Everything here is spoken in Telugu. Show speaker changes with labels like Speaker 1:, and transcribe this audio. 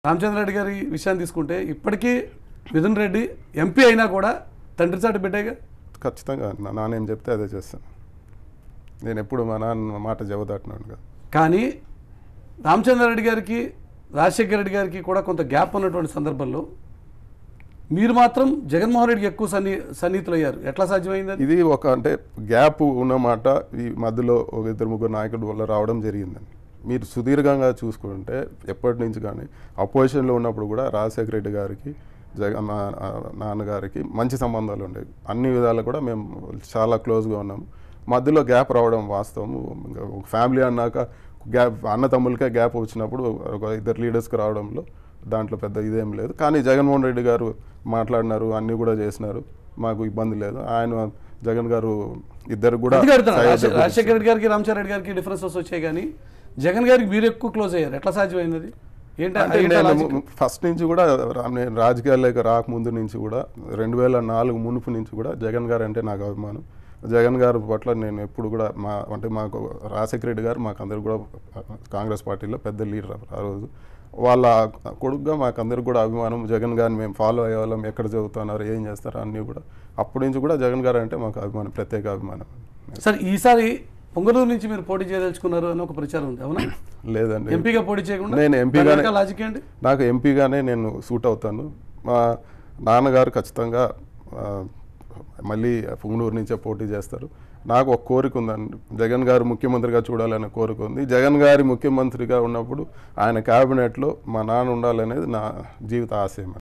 Speaker 1: రామచంద్రారెడ్డి గారి విషయాన్ని తీసుకుంటే ఇప్పటికీ మిథున్ రెడ్డి ఎంపీ అయినా కూడా తండ్రి చాటు బిడ్డగా
Speaker 2: ఖచ్చితంగా నా నాన్న ఏం చెప్తే అదే చేస్తాను నేను ఎప్పుడు మా నాన్న మాట జవదాటినాను కదా
Speaker 1: కానీ రామచంద్రారెడ్డి గారికి రాజశేఖర రెడ్డి గారికి కూడా కొంత గ్యాప్ ఉన్నటువంటి సందర్భంలో మీరు మాత్రం జగన్మోహన్ రెడ్డికి ఎక్కువ సన్ని సన్నిహితులు అయ్యారు ఎట్లా సాధ్యమైంది అది
Speaker 2: ఇది ఒక అంటే గ్యాప్ ఉన్నమాట ఈ మధ్యలో ఒక ఇద్దరు ముగ్గురు నాయకుల వల్ల రావడం జరిగిందండి మీరు సుదీర్ఘంగా చూసుకుంటే ఎప్పటి నుంచి కానీ అపోజిషన్లో ఉన్నప్పుడు కూడా రాజశేఖర రెడ్డి గారికి జగన్ నా- నాన్నగారికి మంచి సంబంధాలు ఉండేవి అన్ని విధాలు కూడా మేము చాలా క్లోజ్గా ఉన్నాము మధ్యలో గ్యాప్ రావడం వాస్తవం ఇంకా ఒక ఫ్యామిలీ అన్నాక గ్యాప్ అన్న తమ్ములకే గ్యాప్ వచ్చినప్పుడు ఒక ఇద్దరు లీడర్స్కి రావడంలో దాంట్లో పెద్ద ఇదేం లేదు కానీ జగన్మోహన్ రెడ్డి గారు మాట్లాడినారు అన్నీ కూడా చేసినారు మాకు ఇబ్బంది లేదు ఆయన జగన్ గారు ఇద్దరు కూడా
Speaker 1: అందుకే అడుగుతున్నా.
Speaker 2: సహాయ
Speaker 1: రాజశే-
Speaker 2: చేకూర్చారు.
Speaker 1: రాజశేఖర రెడ్డి గారికి రామచంద్రారెడ్డి గారికి డిఫరెన్సెస్ వచ్చాయి కానీ జగన్ గారికి మీరు ఎక్కువ క్లోజ్ అయ్యారు ఎట్లా సాధ్యమైంది అది ఏంటి
Speaker 2: అంటే
Speaker 1: ఏంటి ఆ
Speaker 2: నేను
Speaker 1: లాజిక్?
Speaker 2: ఫస్ట్ నుంచి కూడా రా- నేను రాజకీయాల్లోకి రాకముందు నుంచి కూడా రెండు వేల నాలుగు మునుపు నుంచి కూడా జగన్ గారు అంటే నాకు అభిమానం జగన్ గారి పట్ల నేను ఎప్పుడు కూడా మా అంటే మాకు రాజశేఖర రెడ్డి గారు మాకు అందరు కూడా కాంగ్రెస్ పార్టీలో పెద్ద లీడర్ ఆ రోజు వాళ్ళ కొడుకుగా మాకు అందరికి కూడా అభిమానం జగన్ గారిని మేము ఫాలో అయ్యేవాళ్ళం ఎక్కడ చదువుతున్నారు ఏం చేస్తారు అన్నీ కూడా అప్పటి నుంచి కూడా జగన్ గారు అంటే మాకు అభిమానం ప్రత్యేక అభిమానం
Speaker 1: సరే ఈసారి పొంగనూరు నుంచి మీరు పోటీ చేయదలుచుకున్నారు అని ఒక ప్రచారం ఉంది అవునా
Speaker 2: లేదండి
Speaker 1: ఎంపీగా పోటీ చేయకుండా
Speaker 2: నేను ఎంపీగానే-
Speaker 1: దాని వెనకాల లాజిక్ ఏంటి
Speaker 2: నాకు ఎంపీగానే నేను సూట్ అవుతాను మా నాన్నగారు ఖచ్చితంగా ఆ, మళ్ళీ పుంగనూరు నుంచే పోటీ చేస్తారు నాకు ఒక కోరిక ఉందండి జగన్ గారు ముఖ్యమంత్రిగా చూడాలనే కోరిక ఉంది జగన్ గారి ముఖ్యమంత్రిగా ఉన్నప్పుడు ఆయన క్యాబినెట్లో మా నాన్న ఉండాలనేది నా జీవిత ఆశయం